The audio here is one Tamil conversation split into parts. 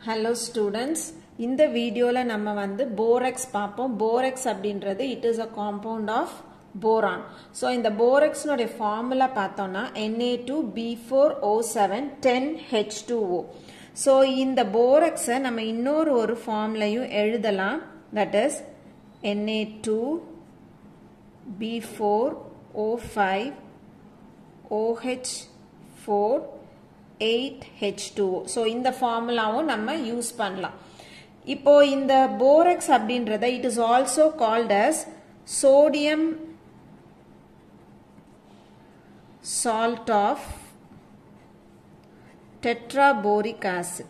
ஹலோ ஸ்டூடெண்ட்ஸ் இந்த வீடியோவில் நம்ம வந்து போரெக்ஸ் பார்ப்போம் போரெக்ஸ் அப்படின்றது it is a compound of boron so இந்த போரெக்ஸ்னுடைய ஃபார்முலா பார்த்தோம்னா N A two B four O seven ten H two O so இந்த போரெக்ஸை நம்ம இன்னொரு ஒரு ஃபார்ம்லையும் எழுதலாம் that is N A two B four O five OH 4 8H2O so இந்த ஃபார்முலாவும் நம்ம யூஸ் பண்ணலாம் இப்போ இந்த போரக்ஸ் அப்படின்றத it is also called as sodium salt of tetraboric acid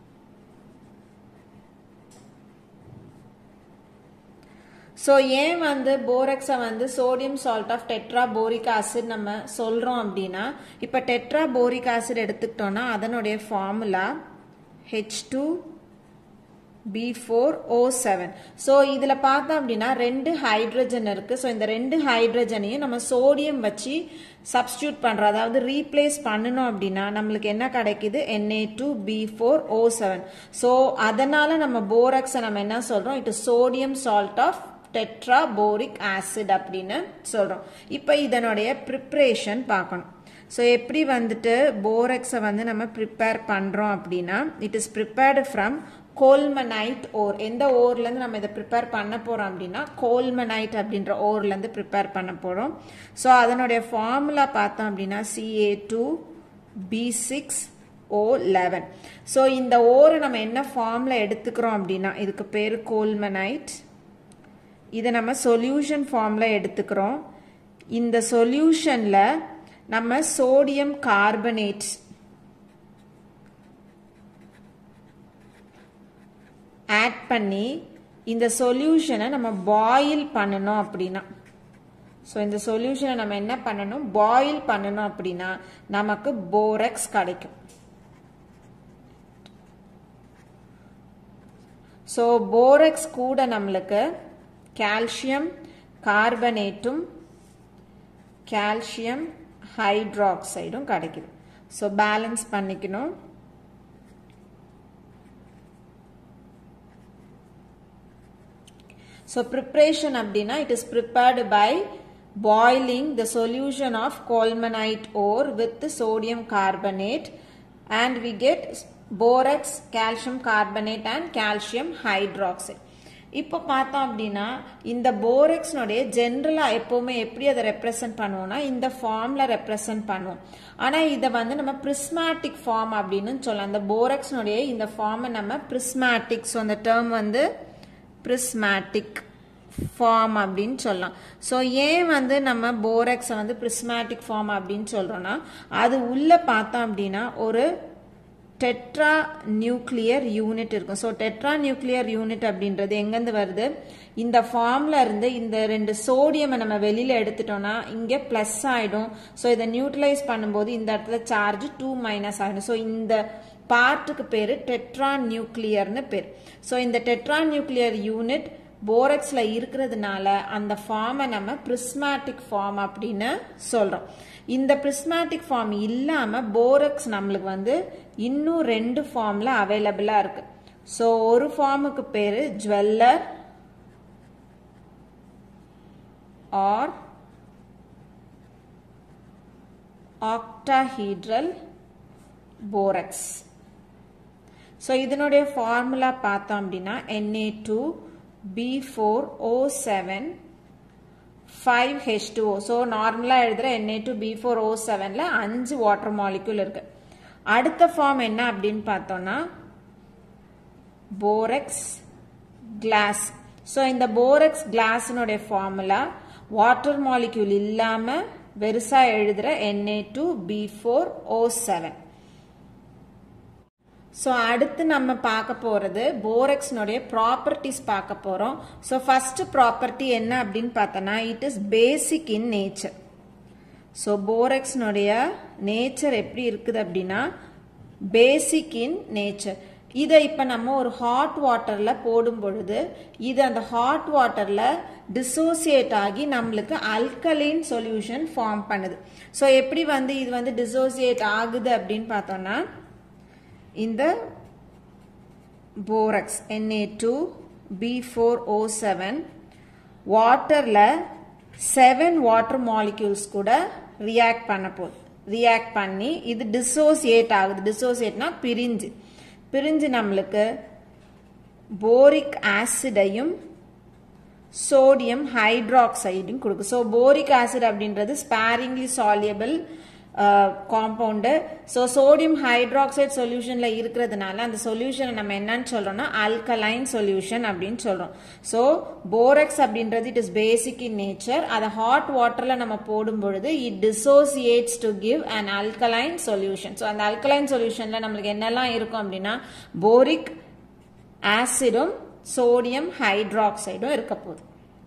so ஏன் வந்து போரக்ஸை வந்து sodium salt of tetraboric acid நம்ம சொல்கிறோம் அப்படின்னா இப்போ டெட்ரா போரிக் ஆசிட் எடுத்துக்கிட்டோம்னா அதனுடைய formula H two B four O seven so இதில் பார்த்தோம் அப்படின்னா ரெண்டு ஹைட்ரஜன் இருக்குது ஸோ இந்த ரெண்டு ஹைட்ரஜனையும் நம்ம சோடியம் வச்சு சப்ஸ்டியூட் பண்ணுறோம் அதாவது ரீப்ளேஸ் பண்ணணும் அப்படின்னா நம்மளுக்கு என்ன கிடைக்குது N A two B four O seven so அதனால் நம்ம போரக்ஸை நம்ம என்ன சொல்கிறோம் it sodium salt of tetraboric acid அப்படின்னு சொல்கிறோம் இப்போ இதனுடைய ப்ரிப்ரேஷன் பார்க்கணும் ஸோ எப்படி வந்துட்டு போரெக்ஸை வந்து நம்ம ப்ரிப்பேர் பண்ணுறோம் அப்படின்னா it is prepared from colemanite ore எந்த ஓர்லேருந்து நம்ம இதை ப்ரிப்பேர் பண்ண போகிறோம் அப்படின்னா கோல்மனைட் அப்படின்ற ஓர்லேருந்து ப்ரிப்பேர் பண்ண போகிறோம் ஸோ அதனுடைய ஃபார்முலா பார்த்தோம் அப்படின்னா C A two B six O eleven so இந்த ஓரை நம்ம என்ன ஃபார்மில் எடுத்துக்கிறோம் அப்படின்னா இதுக்கு பேர் கோல்மனைட் இதை நம்ம சொல்யூஷன் ஃபார்மில் எடுத்துக்கிறோம் இந்த சொல்யூஷனில் நம்ம சோடியம் கார்பனேட் ஆட் பண்ணி இந்த சொல்யூஷனை நம்ம பாயில் பண்ணணும் அப்படின்னா ஸோ இந்த சொல்யூஷனை நம்ம என்ன பண்ணணும் பாயில் பண்ணணும் அப்படின்னா நமக்கு போரெக்ஸ் கிடைக்கும் ஸோ போரெக்ஸ் கூட நம்மளுக்கு கால்சியம் கார்பனேட்டும் கால்சியம் ஹைட்ராக்சைடும் கிடைக்குது ஸோ பேலன்ஸ் பண்ணிக்கணும் ஸோ ப்ரிப்ரேஷன் அப்படின்னா it is prepared by boiling the solution of colemanite ore with sodium carbonate and we get borax calcium carbonate and calcium hydroxide இப்போ பார்த்தோம் அப்படின்னா இந்த போரெக்ஸ்னுடைய ஜென்ரலாக எப்போவுமே எப்படி அதை ரெப்ரசன்ட் பண்ணுவோம்னா இந்த ஃபார்மில் ரெப்ரசன்ட் பண்ணுவோம் ஆனால் இதை வந்து நம்ம பிரிஸ்மேட்டிக் ஃபார்ம் அப்படின்னு சொல்லலாம் அந்த போரெக்ஸ்னுடைய இந்த ஃபார்மை நம்ம பிரிஸ்மேட்டிக் ஸோ அந்த டேர்ம் வந்து பிரிஸ்மேட்டிக் ஃபார்ம் அப்படின்னு சொல்லலாம் ஸோ ஏன் வந்து நம்ம போரெக்ஸை வந்து பிரிஸ்மேட்டிக் ஃபார்ம் அப்படின்னு சொல்கிறோன்னா அது உள்ளே பார்த்தோம் அப்படின்னா ஒரு டெட்ரா நியூக்ளியர் யூனிட் இருக்கும் ஸோ டெட்ரா நியூக்ளியர் யூனிட் அப்படின்றது எங்கேருந்து வருது இந்த ஃபார்ம்ல இருந்து இந்த ரெண்டு சோடியமை நம்ம வெளியில எடுத்துட்டோம்னா இங்கே ப்ளஸ் ஆயிடும் ஸோ இதை நியூட்ரலைஸ் பண்ணும்போது இந்த இடத்துல சார்ஜ் டூ மைனஸ் ஆகிடும் ஸோ இந்த பார்ட்டுக்கு பேர் டெட்ரா நியூக்ளியர்னு பேர் ஸோ இந்த டெட்ரா நியூக்ளியர் யூனிட் போரக்ஸ்ல இருக்கிறதுனால அந்த ஃபார்மை நம்ம பிரிஸ்மேட்டிக் ஃபார்ம் அப்படின்னு சொல்றோம் இந்த பிரிஸ்மேட்டிக் ஃபார்ம் இல்லாம போரக்ஸ் நம்மளுக்கு வந்து இன்னும் ரெண்டு ஃபார்ம்ல அவைலபிளா இருக்கு ஸோ ஒரு ஃபார்முக்கு பேரு jeweller or octahedral borax so இதனுடைய ஃபார்முலா பார்த்தோம் அப்படின்னா N A two B four O seven five H two O so நார்மலாக எழுதுகிற N A two B four O செவனில் அஞ்சு வாட்டர் மாலிக்யூல் இருக்கு அடுத்த ஃபார்ம் என்ன அப்படின்னு பார்த்தோம்னா போரெக்ஸ் கிளாஸ் ஸோ இந்த போரெக்ஸ் கிளாஸினுடைய ஃபார்முலா வாட்டர் மாலிக்யூல் இல்லாமல் வெறுசாக எழுதுகிற N A two B four O seven so அடுத்து நம்ம பார்க்க போகிறது போரெக்ஸ்னுடைய ப்ராப்பர்ட்டிஸ் பார்க்க போகிறோம் ஸோ ஃபர்ஸ்ட் ப்ராப்பர்ட்டி என்ன அப்படின்னு பார்த்தோன்னா it is basic in nature so போரெக்ஸ்னுடைய நேச்சர் எப்படி இருக்குது அப்படின்னா பேசிக் இன் நேச்சர் இதை இப்போ நம்ம ஒரு ஹாட் வாட்டரில் போடும் பொழுது இது அந்த ஹாட் வாட்டரில் டிசோசியேட் ஆகி நம்மளுக்கு அல்கலைன் சொல்யூஷன் ஃபார்ம் பண்ணுது ஸோ எப்படி வந்து இது வந்து டிசோசியேட் ஆகுது அப்படின்னு பார்த்தோம்னா இந்த போரக்ஸ் Na2 B4O7 வாட்டரில் செவன் வாட்டர் மாலிக்யூல்ஸ் கூட ரியாக்ட் பண்ண போகுது ரியாக்ட் பண்ணி இது டிசோசியேட் ஆகுது டிசோசியேட்னா பிரிஞ்சு பிரிஞ்சு நம்மளுக்கு போரிக் ஆசிடையும் சோடியம் ஹைட்ராக்சைடும் கொடுக்கும் ஸோ போரிக் ஆசிட் அப்படின்றது sparingly soluble compound so sodium hydroxide சொல்யூஷனில் இருக்கிறதுனால அந்த சொல்யூஷனை நம்ம என்னன்னு சொல்கிறோம்னா அல்கலைன் சொல்யூஷன் அப்படின்னு சொல்கிறோம் ஸோ போரக்ஸ் அப்படின்றது it is basic in nature அதை ஹாட் வாட்டரில் நம்ம போடும் பொழுது it dissociates to give an alkaline solution so அந்த அல்கலைன் சொல்யூஷனில் நம்மளுக்கு என்னெல்லாம் இருக்கும் அப்படின்னா போரிக் ஆசிடும் சோடியம் ஹைட்ராக்சைடும் இருக்க போகுது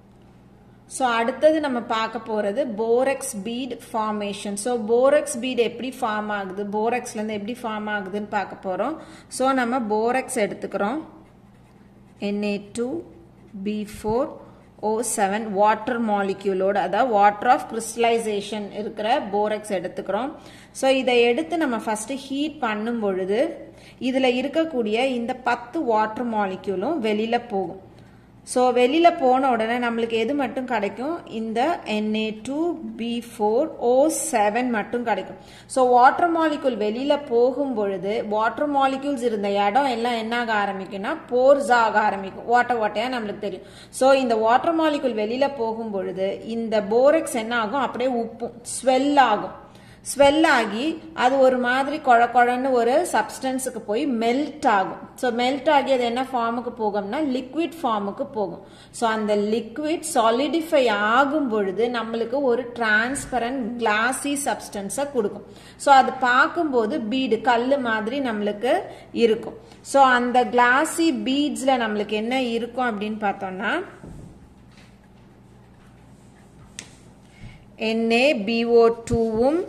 ஸோ அடுத்தது நம்ம பார்க்க போகிறது borax bead formation so borax bead எப்படி ஃபார்ம் ஆகுது போரக்ஸ்லேருந்து எப்படி ஃபார்ம் ஆகுதுன்னு பார்க்க போகிறோம் ஸோ நம்ம போரக்ஸ் எடுத்துக்கிறோம் N A two B four O seven water மாலிக்யூலோடு அதாவது வாட்டர் ஆஃப் கிறிஸ்டலைசேஷன் இருக்கிற போரக்ஸ் எடுத்துக்கிறோம் ஸோ இதை எடுத்து நம்ம ஃபஸ்ட்டு ஹீட் பண்ணும் பொழுது இதில் இருக்கக்கூடிய இந்த பத்து வாட்டர் மாலிக்யூலும் வெளியில் போகும் ஸோ வெளியில் போன உடனே நம்மளுக்கு எது மட்டும் கிடைக்கும் இந்த N A two B four O seven மட்டும் கிடைக்கும் ஸோ வாட்டர் மாலிக்யூல் வெளியில் போகும் பொழுது வாட்டர் மாலிக்யூல்ஸ் இருந்த இடம் எல்லாம் என்ன ஆக ஆரம்பிக்கும்னா போர்ஸ் ஆக ஆரம்பிக்கும் வாட்டர் வாட்டையாக நம்மளுக்கு தெரியும் ஸோ இந்த வாட்டர் மாலிக்யூல் வெளியில் போகும் பொழுது இந்த போரெக்ஸ் என்ன ஆகும் அப்படியே உப்பும் ஸ்வெல் ஆகும் ஸ்வெல் ஆகி அது ஒரு மாதிரி குழ குழன்னு ஒரு சப்ஸ்டன்ஸுக்கு போய் மெல்ட் ஆகும் ஸோ மெல்ட் ஆகி அது என்ன ஃபார்முக்கு போகும்னா லிக்விட் ஃபார்முக்கு போகும் ஸோ அந்த லிக்விட் சாலிடிஃபை ஆகும் பொழுது நம்மளுக்கு ஒரு டிரான்ஸ்பரண்ட் கிளாசி சப்ஸ்டன்ஸை கொடுக்கும் ஸோ அது பார்க்கும்போது பீடு கல் மாதிரி நம்மளுக்கு இருக்கும் ஸோ அந்த கிளாசி பீட்ஸில் நம்மளுக்கு என்ன இருக்கும் அப்படின்னு பார்த்தோம்னா என்ஏ பிஓ டூவும்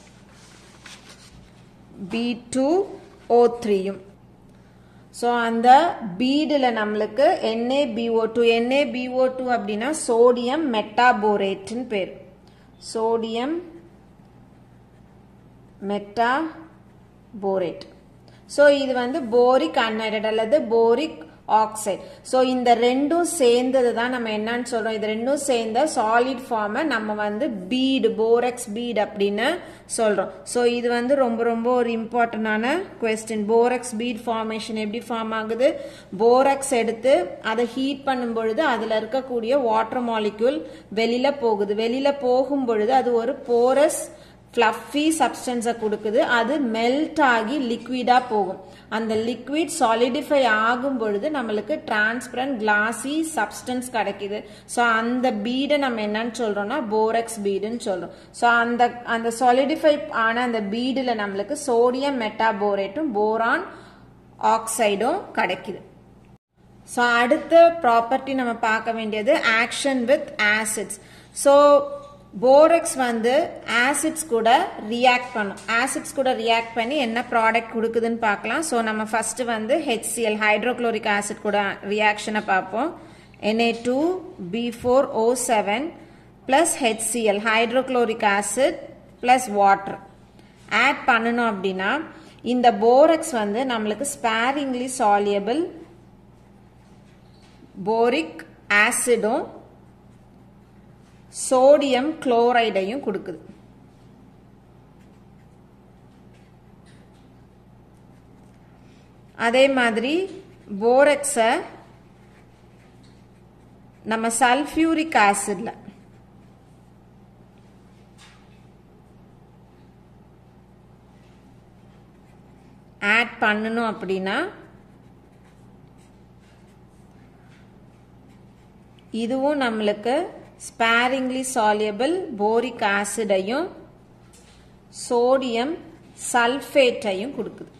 பி டூ ஓ த்ரீயும் ஸோ அந்த பீடில் நம்மளுக்கு என்ஏபிஓ டூ என்ஏபிஓ டூ அப்படின்னா சோடியம் மெட்டாபோரேட்னு பேர் சோடியம் மெட்டாபோரேட் ஸோ இது வந்து போரிக் அன்ஹைட்ரேட் அல்லது போரிக் ஆக்சைடு ஸோ இந்த ரெண்டும் சேர்ந்தது தான் நம்ம என்னன்னு சொல்றோம் இது ரெண்டும் சேர்ந்த சாலிட் ஃபார்மை நம்ம வந்து பீடு போரக்ஸ் பீட் அப்படின்னு சொல்றோம் ஸோ இது வந்து ரொம்ப ரொம்ப ஒரு இம்பார்ட்டண்டான கொஸ்டின் போரக்ஸ் பீட் ஃபார்மேஷன் எப்படி ஃபார்ம் ஆகுது போரக்ஸ் எடுத்து அதை ஹீட் பண்ணும் பொழுது அதில் இருக்கக்கூடிய வாட்டர் மாலிக்யூல் வெளியில போகுது வெளியில போகும் பொழுது அது ஒரு போரஸ் ஃப்ளஃபி சப்ஸ்டன்ஸை கொடுக்குது அது மெல்ட் ஆகி லிக்விடாக போகும் அந்த லிக்விட் சாலிடிஃபை ஆகும் பொழுது நம்மளுக்கு டிரான்ஸ்பரண்ட் கிளாசி சப்ஸ்டன்ஸ் கிடைக்குது ஸோ அந்த பீடை நம்ம என்னன்னு சொல்றோம்னா போரக்ஸ் பீடுன்னு சொல்றோம் ஸோ அந்த அந்த சாலிடிஃபை ஆன அந்த பீடில் நம்மளுக்கு சோடியம் மெட்டாபோரேட்டும் போரான் ஆக்சைடும் கிடைக்குது ஸோ அடுத்த ப்ராப்பர்ட்டி நம்ம பார்க்க வேண்டியது action with acids so borax வந்து ஆசிட்ஸ் கூட ரியாக்ட் பண்ணும் ஆசிட்ஸ் கூட ரியாக்ட் பண்ணி என்ன ப்ராடக்ட் கொடுக்குதுன்னு பார்க்கலாம் ஸோ நம்ம ஃபர்ஸ்ட் வந்து ஹெச்சிஎல் ஹைட்ரோக்ளோரிக் ஆசிட் கூட ரியாக்ஷனை பார்ப்போம் NA two B four O seven plus HCL hydrochloric acid plus water add பண்ணணும் அப்படின்னா இந்த போரக்ஸ் வந்து நம்மளுக்கு ஸ்பேரிங்லி சாலியபிள் போரிக் ஆசிடும் சோடியம் குளோரைடையும் கொடுக்குது அதே மாதிரி போரக்ஸை நம்ம சல்ஃபியூரிக் ஆசிட்ல ஆட் பண்ணணும் அப்படின்னா இதுவும் நம்மளுக்கு ஸ்பேரிங்லி சாலியபிள் போரிக் ஆசிடையும் சோடியம் சல்ஃபேட்டையும் கொடுக்குது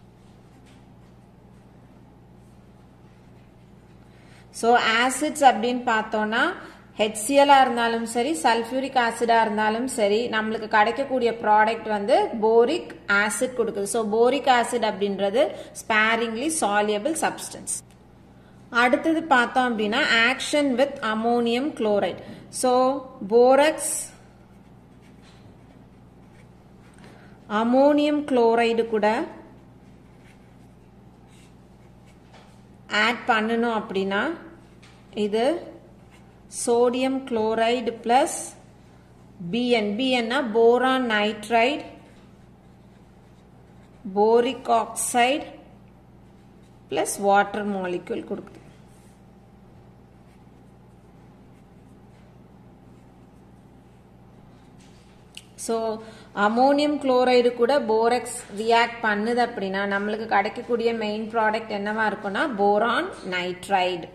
ஸோ ஆசிட்ஸ் அப்படின்னு பார்த்தோம்னா ஹெச்சிஎலாக இருந்தாலும் சரி சல்ஃபியூரிக் ஆசிடாக இருந்தாலும் சரி நம்மளுக்கு கிடைக்கக்கூடிய ப்ராடக்ட் வந்து போரிக் ஆசிட் கொடுக்குது ஸோ போரிக் ஆசிட் அப்படின்றது ஸ்பேரிங்லி சாலியபிள் சப்ஸ்டன்ஸ் அடுத்தது பார்த்தோம் அப்படின்னா action with ammonium chloride so borax ammonium chloride கூட ஆட் பண்ணணும் அப்படின்னா இது சோடியம் குளோரைடு பிளஸ் பிஎன் பிஎன்னா boron nitride boric oxide plus water molecule கொடுக்குது ஸோ அமோனியம் குளோரைடு கூட போரெக்ஸ் ரியாக்ட் பண்ணுது அப்படின்னா நம்மளுக்கு கிடைக்கக்கூடிய மெயின் ப்ராடக்ட் என்னவா இருக்கும்னா போரான் நைட்ரைடு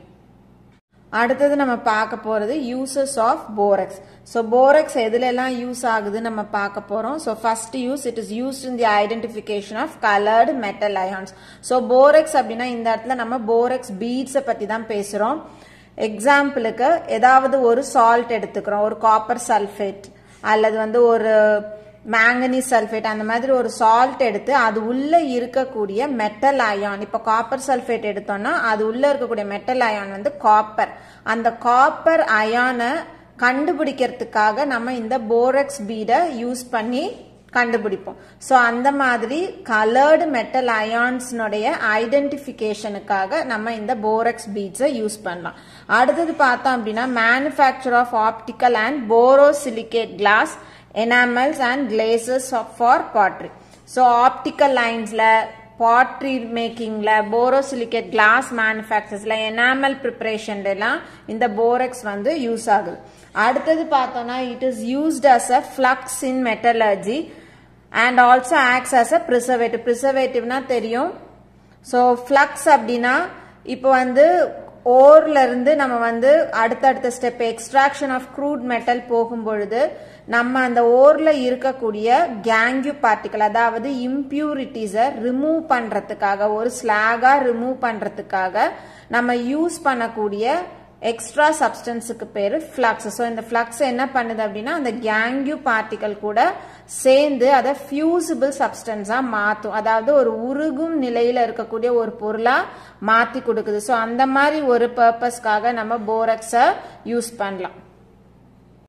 அடுத்தது நம்ம பார்க்க போகிறது uses of borax so borax எதுலெல்லாம் யூஸ் ஆகுது நம்ம பார்க்க போகிறோம் so first use it is used in the identification of coloured metal ions so borax அப்படின்னா இந்த இடத்துல நம்ம போரெக்ஸ் பீட்ஸை பற்றி தான் பேசுகிறோம் எக்ஸாம்பிளுக்கு ஏதாவது ஒரு சால்ட் எடுத்துக்கிறோம் ஒரு காப்பர் சல்ஃபேட் அல்லது வந்து ஒரு மேங்கனீஸ் சல்ஃபேட் அந்த மாதிரி ஒரு சால்ட் எடுத்து அது உள்ள இருக்கக்கூடிய மெட்டல் அயான் இப்போ காப்பர் சல்ஃபேட் எடுத்தோம்னா அது உள்ள இருக்கக்கூடிய மெட்டல் அயான் வந்து காப்பர் அந்த காப்பர் அயானை கண்டுபிடிக்கிறதுக்காக நம்ம இந்த போரக்ஸ் பீடை யூஸ் பண்ணி கண்டுபிடிப்போம் ஸோ அந்த மாதிரி கலர்டு மெட்டல் அயான்ஸ்னுடைய ஐடென்டிஃபிகேஷனுக்காக நம்ம இந்த போரக்ஸ் பீட்ஸை யூஸ் பண்ணலாம் அடுத்தது பார்த்தோம் அப்படின்னா manufacture of optical and borosilicate glass enamels and glazes for pottery so optical லைன்ஸில் பாட்ரி மேக்கிங்கில் போரோசிலிகேட் கிளாஸ் மேனுஃபேக்சர்ஸில் எனாமல் ப்ரிப்பரேஷன்லாம் இந்த போரெக்ஸ் வந்து யூஸ் ஆகுது அடுத்தது பார்த்தோம்னா it is used as a flux in metallurgy and also acts as a preservative ப்ரிசர்வேட்டிவ்னா தெரியும் ஸோ ஃப்ளக்ஸ் அப்படின்னா இப்போ வந்து ஓர்ல இருந்து நம்ம வந்து அடுத்தடுத்த step extraction of crude metal போகும் பொழுது நம்ம அந்த ஓர்ல இருக்கக்கூடிய கேங்கு பார்ட்டிக்கல் அதாவது இம்பியூரிட்டிஸை ரிமூவ் பண்றதுக்காக ஒரு ஸ்லாகா ரிமூவ் பண்றதுக்காக நம்ம யூஸ் பண்ணக்கூடிய எக்ஸ்ட்ரா சப்ஸ்டன்ஸுக்கு பேர் ஃப்ளக்ஸ் ஸோ இந்த ஃப்ளக்ஸ் என்ன பண்ணுது அப்படின்னா அந்த கேங்கு பார்ட்டிக்கல் கூட சேர்ந்து அதை ஃபியூசிபிள் சப்ஸ்டன்ஸாக மாற்றும் அதாவது ஒரு உருகும் நிலையில் இருக்கக்கூடிய ஒரு பொருளாக மாற்றி கொடுக்குது ஸோ அந்த மாதிரி ஒரு பர்பஸ்க்காக நம்ம போரக்ஸை யூஸ் பண்ணலாம்